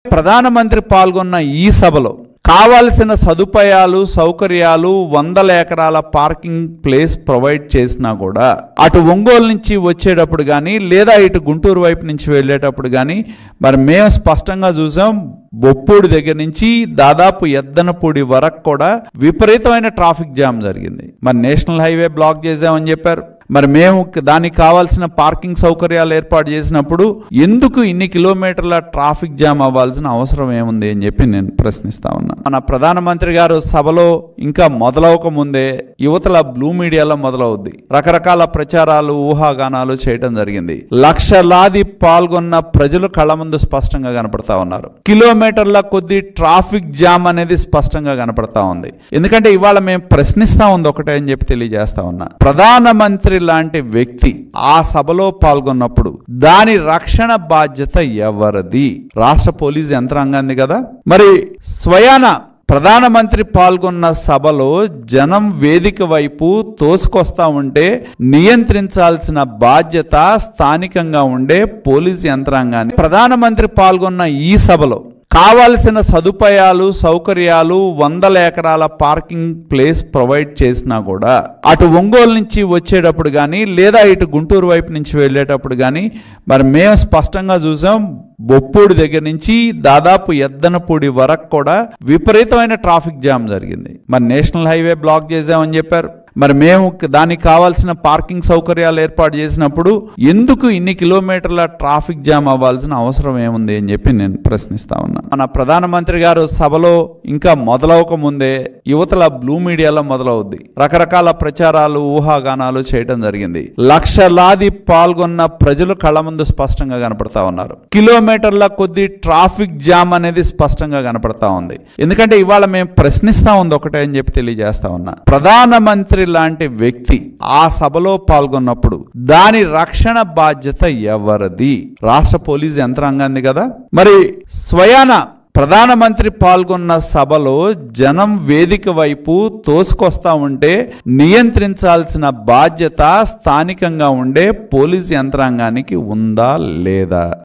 ప్రధానమంత్రి పాల్గొన్న ఈ సభలో కావాల్సిన సదుపాయాలు సౌకర్యాలు వందల ఎకరాల పార్కింగ్ ప్లేస్ ప్రొవైడ్ చేసినా కూడా అటు ఒంగోలు నుంచి వచ్చేటప్పుడు కానీ లేదా ఇటు గుంటూరు వైపు నుంచి వెళ్ళేటప్పుడు కానీ మరి మేము స్పష్టంగా చూసాం బొప్పూడి దగ్గర నుంచి దాదాపు ఎద్దనపూడి వరకు కూడా విపరీతమైన ట్రాఫిక్ జామ్ జరిగింది మరి నేషనల్ హైవే బ్లాక్ చేసామని చెప్పారు మరి మేము దానికి కావాల్సిన పార్కింగ్ సౌకర్యాలు ఏర్పాటు చేసినప్పుడు ఎందుకు ఇన్ని కిలోమీటర్ల ట్రాఫిక్ జామ్ అవ్వాల్సిన అవసరం ఏముంది అని చెప్పి నేను ప్రశ్నిస్తా ఉన్నా మన ప్రధానమంత్రి గారు సభలో ఇంకా మొదలవక ముందే యువతల బ్లూ మీడియాలో మొదలవుద్ది రకరకాల ప్రచారాలు ఊహాగానాలు చేయడం జరిగింది లక్షలాది పాల్గొన్న ప్రజలు కళ్ళ ముందు స్పష్టంగా కనపడతా ఉన్నారు కిలోమీటర్ల కొద్ది ట్రాఫిక్ జామ్ అనేది స్పష్టంగా కనపడతా ఉంది ఎందుకంటే ఇవాళ మేము ప్రశ్నిస్తా ఉంది ఒకటే అని చెప్పి తెలియజేస్తా ఉన్నా ప్రధానమంత్రి లాంటి వ్యక్తి ఆ సభలో పాల్గొన్నప్పుడు దాని రక్షణ బాధ్యత ఎవరిది రాష్ట్ర పోలీస్ యంత్రాంగాన్ని కదా మరి స్వయాన ప్రధానమంత్రి పాల్గొన్న సభలో జనం వేదిక వైపు తోసుకొస్తా ఉంటే నియంత్రించాల్సిన బాధ్యత స్థానికంగా ఉండే పోలీస్ యంత్రాంగాన్ని ప్రధానమంత్రి పాల్గొన్న ఈ సభలో కావాల్సిన సదుపాయాలు సౌకర్యాలు వందల ఎకరాల పార్కింగ్ ప్లేస్ ప్రొవైడ్ చేసినా కూడా అటు ఒంగోలు నుంచి వచ్చేటప్పుడు కానీ లేదా ఇటు గుంటూరు వైపు నుంచి వెళ్ళేటప్పుడు కానీ మరి మేము స్పష్టంగా చూసాం బొప్పూడి దగ్గర నుంచి దాదాపు ఎద్దనపూడి వరకు కూడా విపరీతమైన ట్రాఫిక్ జామ్ జరిగింది మరి నేషనల్ హైవే బ్లాక్ చేసామని చెప్పారు మరి మేము దానికి కావాల్సిన పార్కింగ్ సౌకర్యాలు ఏర్పాటు చేసినప్పుడు ఎందుకు ఇన్ని కిలోమీటర్ల ట్రాఫిక్ జామ్ అవ్వాల్సిన అవసరం ఏముంది అని చెప్పి నేను ప్రశ్నిస్తా ఉన్నా మన ప్రధానమంత్రి గారు సభలో ఇంకా మొదలవక ముందే యువతల బ్లూ మీడియాలో మొదలవుద్ది రకరకాల ప్రచారాలు ఊహాగానాలు చేయడం జరిగింది లక్షలాది పాల్గొన్న ప్రజలు కళ్ళ ముందు స్పష్టంగా కనపడతా ఉన్నారు కిలోమీటర్ల కొద్ది ట్రాఫిక్ జామ్ అనేది స్పష్టంగా కనపడతా ఉంది ఎందుకంటే ఇవాళ మేము ప్రశ్నిస్తా ఉంది ఒకటే అని చెప్పి తెలియజేస్తా ఉన్నా ప్రధానమంత్రి లాంటి వ్యక్తి ఆ సభలో పాల్గొన్నప్పుడు దాని రక్షణ బాధ్యత ఎవరిది రాష్ట్ర పోలీస్ యంత్రాంగాన్ని కదా మరి స్వయాన ప్రధానమంత్రి పాల్గొన్న సభలో జనం వేదిక వైపు తోసుకొస్తా ఉంటే నియంత్రించాల్సిన బాధ్యత స్థానికంగా ఉండే పోలీస్ యంత్రాంగానికి ఉందా లేదా